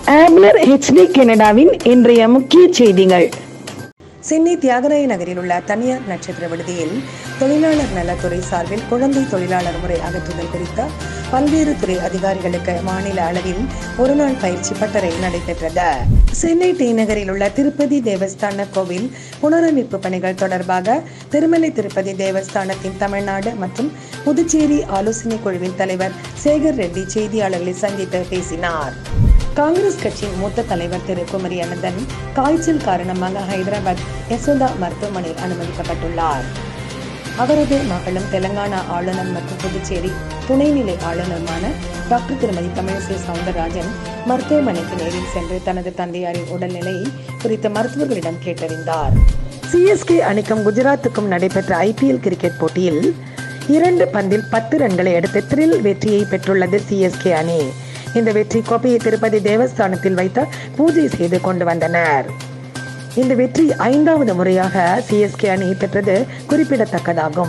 ஆப்னர் HD கனடாவின் இன்றைய முக்கிய செய்திகள் சென்னை தியாகராய நகரில் உள்ள தனியார் நட்சத்திர விடுதியில் தொழிலாளர் நலத்துறை சார்பில் குழந்தை தொழிலாளர் முறை அகற்றுதல் குறித்த பல்வேறு துறை அதிகாரிகளுக்கு மாநில அளவில் ஒருநாள் பயிற்சி பட்டறை நடைபெற்றது சென்னை டி நகரில் உள்ள திருப்பதி தேவஸ்தான கோவில் புனரமைப்பு பணிகள் தொடர்பாக திருமலை திருப்பதி தேவஸ்தானத்தின் தமிழ்நாடு மற்றும் புதுச்சேரி ஆலோசனை குழுவின் தலைவர் சேகர் ரெட்டி செய்தியாளர்களை சந்தித்து பேசினார் காங்கிரஸ் கட்சியின் மூத்த தலைவர் திரு குமரி அனந்தன் காய்ச்சல் காரணமாக ஹைதராபாத் யசோதா மருத்துவமனையில் அனுமதிக்கப்பட்டுள்ளார் அவரது மகளும் தெலங்கானா ஆளுநர் மற்றும் புதுச்சேரி துணைநிலை ஆளுநருமான டாக்டர் திருமதி தமிழிசை சவுந்தரராஜன் மருத்துவமனைக்கு நேரில் சென்று தனது தந்தையாரின் உடல்நிலை குறித்து மருத்துவர்களிடம் கேட்டறிந்தார் சிஎஸ்கே அணிக்கும் குஜராத்துக்கும் நடைபெற்ற ஐபிஎல் கிரிக்கெட் போட்டியில் இரண்டு பந்தில் பத்து ரன்களை எடுத்து த்ரில் வெற்றியை பெற்றுள்ளது சிஎஸ்கே அணி இந்த வெற்றி கோப்பையை திருப்பதி தேவஸ்தானத்தில் வைத்து பூஜை செய்து கொண்டு வந்தனர் இந்த வெற்றி ஐந்தாவது முறையாக சிஎஸ்கே அணி பெற்றது குறிப்பிடத்தக்கதாகும்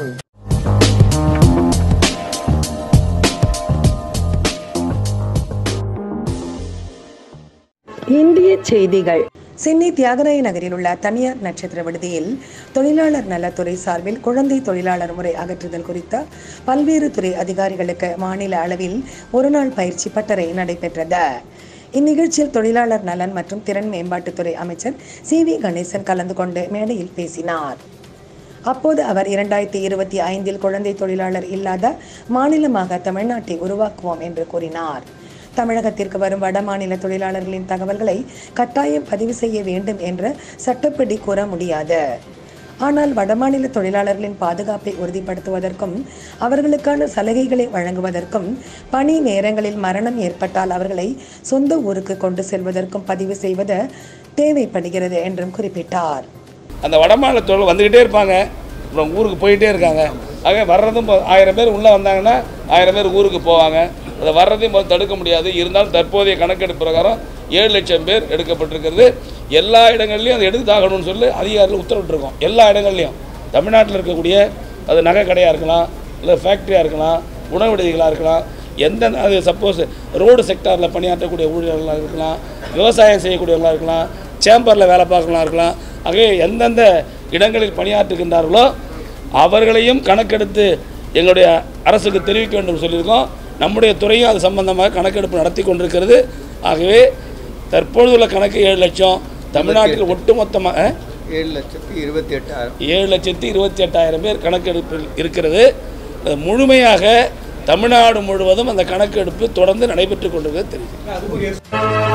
இந்திய செய்திகள் சென்னை தியாகராய நகரில் உள்ள தனியார் நட்சத்திர விடுதியில் தொழிலாளர் நலத்துறை சார்பில் குழந்தை தொழிலாளர் முறை அகற்றுதல் குறித்த பல்வேறு துறை அதிகாரிகளுக்கு மாநில அளவில் ஒருநாள் பயிற்சி பட்டறை நடைபெற்றது இந்நிகழ்ச்சியில் தொழிலாளர் நலன் மற்றும் திறன் மேம்பாட்டுத்துறை அமைச்சர் சி வி கணேசன் கலந்து கொண்டு மேடையில் பேசினார் அப்போது அவர் இரண்டாயிரத்தி இருபத்தி ஐந்தில் குழந்தை தொழிலாளர் இல்லாத மாநிலமாக தமிழ்நாட்டை உருவாக்குவோம் என்று கூறினார் தமிழகத்திற்கு வரும் வடமாநில தொழிலாளர்களின் தகவல்களை கட்டாயம் பதிவு செய்ய வேண்டும் என்று சட்டப்படி கூற முடியாது ஆனால் வடமாநில தொழிலாளர்களின் பாதுகாப்பை உறுதிப்படுத்துவதற்கும் அவர்களுக்கான சலுகைகளை வழங்குவதற்கும் பணி நேரங்களில் மரணம் ஏற்பட்டால் அவர்களை சொந்த ஊருக்கு கொண்டு செல்வதற்கும் பதிவு செய்வது தேவைப்படுகிறது என்றும் குறிப்பிட்டார் அந்த வடமாநில தொழில் வந்துக்கிட்டே இருப்பாங்க அப்புறம் ஊருக்கு போயிட்டே இருக்காங்க ஆக வர்றதும் இப்போ ஆயிரம் பேர் உள்ளே வந்தாங்கன்னா ஆயிரம் பேர் ஊருக்கு போவாங்க அதை வர்றதையும் முதல்ல தடுக்க முடியாது இருந்தாலும் தற்போதைய கணக்கெடுப்பு பிரகாரம் ஏழு லட்சம் பேர் எடுக்கப்பட்டிருக்கிறது எல்லா இடங்கள்லையும் அதை எடுத்தாகணும்னு சொல்லி அதிகாரிகள் உத்தரவிட்டிருக்கோம் எல்லா இடங்கள்லையும் தமிழ்நாட்டில் இருக்கக்கூடிய அது நகை கடையாக இருக்கலாம் இல்லை ஃபேக்ட்ரியாக இருக்கலாம் உணவு விடுதிகளாக இருக்கலாம் எந்த அது சப்போஸ் ரோடு செக்டாரில் பணியாற்றக்கூடிய ஊழியர்களாக இருக்கலாம் விவசாயம் செய்யக்கூடியவர்களாக இருக்கலாம் சேம்பரில் வேலை பார்க்கலாம் இருக்கலாம் ஆகவே எந்தெந்த இடங்களில் பணியாற்றுகின்றார்களோ அவர்களையும் கணக்கெடுத்து எங்களுடைய அரசுக்கு தெரிவிக்க வேண்டும் சொல்லியிருக்கோம் நம்முடைய துறையும் அது சம்பந்தமாக கணக்கெடுப்பு நடத்தி கொண்டிருக்கிறது ஆகவே தற்பொழுதுள்ள கணக்கு ஏழு லட்சம் தமிழ்நாட்டில் ஒட்டுமொத்தமாக ஏழு லட்சத்தி இருபத்தி எட்டாயிரம் ஏழு லட்சத்தி இருபத்தி எட்டாயிரம் பேர் கணக்கெடுப்பில் இருக்கிறது அது முழுமையாக தமிழ்நாடு முழுவதும் அந்த கணக்கெடுப்பு தொடர்ந்து நடைபெற்று கொண்டிருக்கிறது தெரியும்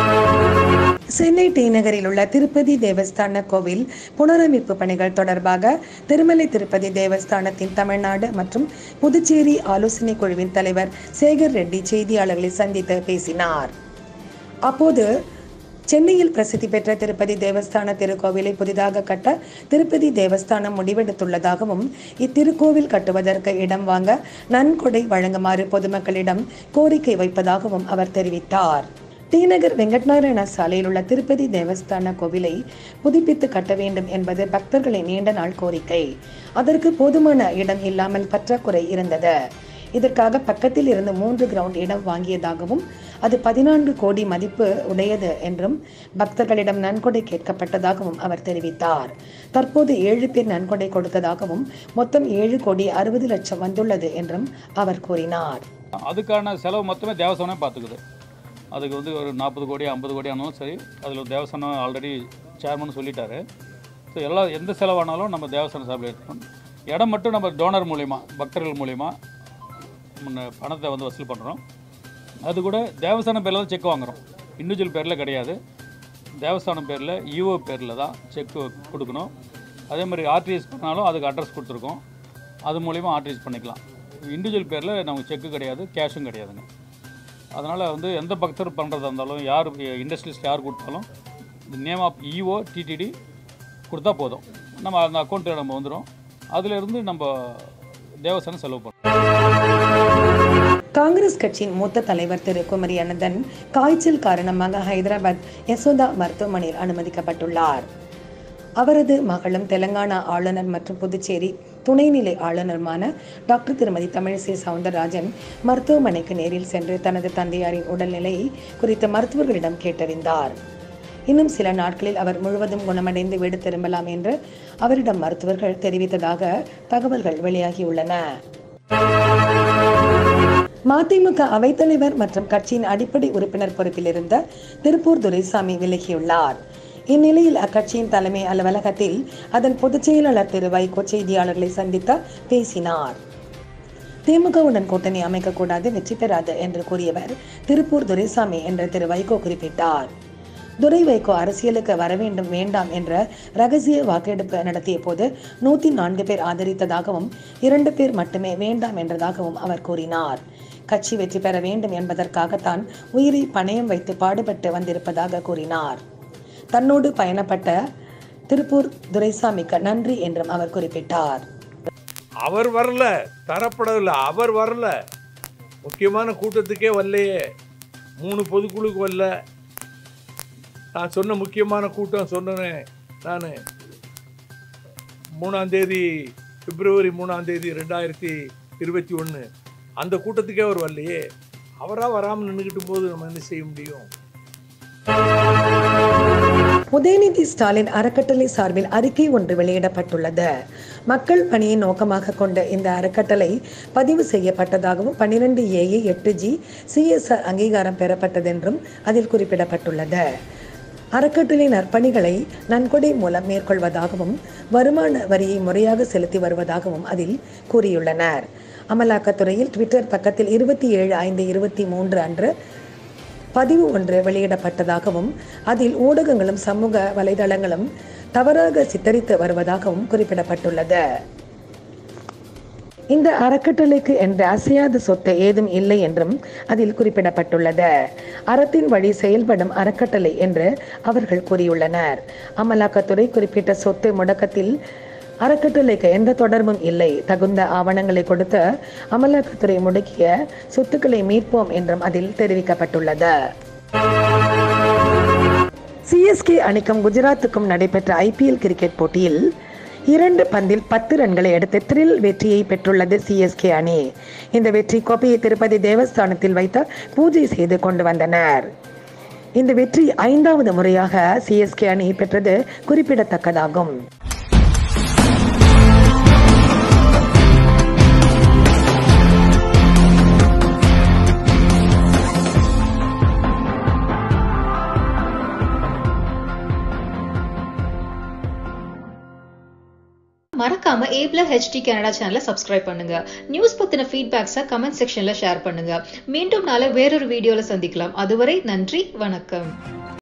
சென்னை டி நகரில் உள்ள திருப்பதி தேவஸ்தான கோவில் புனரமைப்பு பணிகள் தொடர்பாக திருமலை திருப்பதி தேவஸ்தானத்தின் தமிழ்நாடு மற்றும் புதுச்சேரி ஆலோசனை குழுவின் தலைவர் சேகர் ரெட்டி செய்தியாளர்களை சந்தித்து பேசினார் அப்போது சென்னையில் பிரசித்தி பெற்ற திருப்பதி தேவஸ்தான திருக்கோவிலை புதிதாக கட்ட திருப்பதி தேவஸ்தானம் முடிவெடுத்துள்ளதாகவும் இத்திருக்கோவில் கட்டுவதற்கு இடம் வாங்க நன்கொடை வழங்குமாறு பொதுமக்களிடம் கோரிக்கை வைப்பதாகவும் அவர் தெரிவித்தார் டிநகர் வெங்கட்நாராயண சாலையில் உள்ள திருப்பதி தேவஸ்தான கோவிலை புதுப்பித்து கட்ட வேண்டும் என்பது பக்தர்களின் நீண்ட நாள் கோரிக்கை அதற்கு போதுமான இடம் இல்லாமல் பற்றாக்குறை இருந்தது இதற்காக பக்கத்தில் இருந்து மூன்று கிரவுண்ட் இடம் வாங்கியதாகவும் அது பதினான்கு கோடி மதிப்பு உடையது என்றும் பக்தர்களிடம் நன்கொடை கேட்கப்பட்டதாகவும் அவர் தெரிவித்தார் தற்போது ஏழு பேர் நன்கொடை கொடுத்ததாகவும் மொத்தம் ஏழு கோடி அறுபது லட்சம் வந்துள்ளது என்றும் அவர் கூறினார் அதுக்கான செலவு மொத்தமே தேவஸ்தானம் பார்த்துக்குது அதுக்கு வந்து ஒரு நாற்பது கோடி ஐம்பது கோடி ஆனாலும் சரி அதில் தேவஸ்தானம் ஆல்ரெடி சேர்மன் சொல்லிட்டாரு ஸோ எல்லா எந்த செலவானாலும் நம்ம தேவஸ்தானம் சார்பில் எடுக்கணும் இடம் மட்டும் நம்ம டோனர் மூலிமா பக்தர்கள் மூலிமா முன்ன பணத்தை வந்து வசூல் பண்ணுறோம் அது கூட தேவஸ்தானம் பேரில் தான் செக் வாங்குறோம் இண்டிவிஜுவல் பேரில் கிடையாது தேவஸ்தானம் பேரில் ஈஓ பேரில் தான் செக் கொடுக்கணும் அதே மாதிரி ஆர்டிஎஸ் பண்ணாலும் அதுக்கு அட்ரஸ் கொடுத்துருக்கோம் அது மூலிமா ஆர்டிஎஸ் பண்ணிக்கலாம் இண்டிவிஜுவல் பேரில் நமக்கு செக்கு கிடையாது கேஷும் கிடையாதுங்க அதனால் வந்து எந்த பக்தர் பண்ணுறதா இருந்தாலும் யார் இண்டஸ்ட்ரியலிஸ்ட் யார் கொடுத்தாலும் இந்த நேம் ஆஃப் இஓ டிடிடி கொடுத்தா போதும் நம்ம அந்த அக்கௌண்ட்டில் நம்ம வந்துடும் அதிலிருந்து நம்ம தேவஸ்தானம் செலவு பண்ணுறோம் காங்கிரஸ் கட்சியின் மூத்த தலைவர் திரு குமரி அனந்தன் காய்ச்சல் காரணமாக ஹைதராபாத் யசோதா மருத்துவமனையில் அனுமதிக்கப்பட்டுள்ளார் அவரது மகளும் தெலங்கானா ஆளுநர் மற்றும் புதுச்சேரி துணைநிலை ஆளுநருமான டாக்டர் திருமதி தமிழிசை சவுந்தரராஜன் மருத்துவமனைக்கு நேரில் சென்று தனது தந்தையாரின் உடல்நிலை குறித்து மருத்துவர்களிடம் கேட்டறிந்தார் இன்னும் சில நாட்களில் அவர் முழுவதும் குணமடைந்து வீடு திரும்பலாம் என்று அவரிடம் மருத்துவர்கள் தெரிவித்ததாக தகவல்கள் வெளியாகியுள்ளன மதிமுக அவைத்தலைவர் மற்றும் கட்சியின் அடிப்படை உறுப்பினர் பொறுப்பில் இருந்த திருப்பூர் துரைசாமி விலகியுள்ளார் இந்நிலையில் அக்கட்சியின் தலைமை அலுவலகத்தில் அதன் பொதுச் செயலாளர் திரு வைகோ செய்தியாளர்களை சந்தித்து பேசினார் திமுகவுடன் கூட்டணி அமைக்கக்கூடாது வெற்றி பெறாது என்று கூறியவர் திருப்பூர் துரைசாமி என்று திரு வைகோ குறிப்பிட்டார் துரை வைகோ அரசியலுக்கு வர வேண்டும் வேண்டாம் என்ற ரகசிய வாக்கெடுப்பு நடத்திய போது நூத்தி நான்கு பேர் ஆதரித்ததாகவும் இரண்டு பேர் மட்டுமே வேண்டாம் என்றதாகவும் அவர் கூறினார் கட்சி வெற்றி பெற வேண்டும் என்பதற்காகத்தான் உயிரை பணயம் வைத்து பாடுபட்டு வந்திருப்பதாக கூறினார் தன்னோடு பயணப்பட்ட திருப்பூர் துரைசாமிக்கு நன்றி என்றும் அவர் குறிப்பிட்டார் அவர் வரல தரப்படவில்லை அவர் வரல முக்கியமான கூட்டத்துக்கே வரலையே மூணு பொதுக்குழுக்கு வரல நான் சொன்ன முக்கியமான கூட்டம் சொன்னேன் நான் மூணாம் தேதி பிப்ரவரி மூணாம் தேதி ரெண்டாயிரத்தி இருபத்தி ஒன்று அந்த கூட்டத்துக்கே அவர் வரலையே அவராக வராமல் நின்றுக்கிட்டு போது நம்ம என்ன செய்ய முடியும் உதயநிதி ஸ்டாலின் அறக்கட்டளை சார்பில் அறிக்கை ஒன்று வெளியிடப்பட்டுள்ளது மக்கள் பணியை நோக்கமாக கொண்ட இந்த அறக்கட்டளை பதிவு செய்யப்பட்டதாகவும் பன்னிரண்டு ஏஏ எட்டு ஜி சிஎஸ்ஆர் அங்கீகாரம் பெறப்பட்டதென்றும் அதில் குறிப்பிடப்பட்டுள்ளது அறக்கட்டளை நற்பணிகளை நன்கொடை மூலம் மேற்கொள்வதாகவும் வருமான வரியை முறையாக செலுத்தி வருவதாகவும் அதில் கூறியுள்ளனர் அமலாக்கத்துறையில் ட்விட்டர் பக்கத்தில் இருபத்தி ஏழு ஐந்து இருபத்தி மூன்று அன்று பதிவு ஒன்று வெளியிடப்பட்டதாகவும் அதில் ஊடகங்களும் சமூக வலைதளங்களும் தவறாக சித்தரித்து வருவதாகவும் குறிப்பிடப்பட்டுள்ளது இந்த அறக்கட்டளைக்கு என்ற அசையாத சொத்து ஏதும் இல்லை என்றும் அதில் குறிப்பிடப்பட்டுள்ளது அறத்தின் வழி செயல்படும் அறக்கட்டளை என்று அவர்கள் கூறியுள்ளனர் அமலாக்கத்துறை குறிப்பிட்ட சொத்து முடக்கத்தில் அறக்கட்டளைக்கு எந்த தொடர்பும் இல்லை தகுந்த ஆவணங்களை கொடுத்து அமலாக்கத்துறை முடக்கிய சொத்துக்களை மீட்போம் என்றும் அதில் தெரிவிக்கப்பட்டுள்ளது சிஎஸ்கே அணிக்கும் குஜராத்துக்கும் நடைபெற்ற ஐபிஎல் கிரிக்கெட் போட்டியில் இரண்டு பந்தில் பத்து ரன்களை எடுத்து த்ரில் வெற்றியை பெற்றுள்ளது சிஎஸ்கே அணி இந்த வெற்றி கோப்பையை திருப்பதி தேவஸ்தானத்தில் வைத்து பூஜை செய்து கொண்டு வந்தனர் இந்த வெற்றி ஐந்தாவது முறையாக சிஎஸ்கே அணி பெற்றது குறிப்பிடத்தக்கதாகும் மறக்காம ஏப்ளர் ஹெச்டி கனடா சேனலை சப்ஸ்கிரைப் பண்ணுங்க நியூஸ் பத்தின ஃபீட்பேக்ஸை கமெண்ட் செக்ஷன்ல ஷேர் பண்ணுங்க மீண்டும் நாளை வேறொரு வீடியோல சந்திக்கலாம் அதுவரை நன்றி வணக்கம்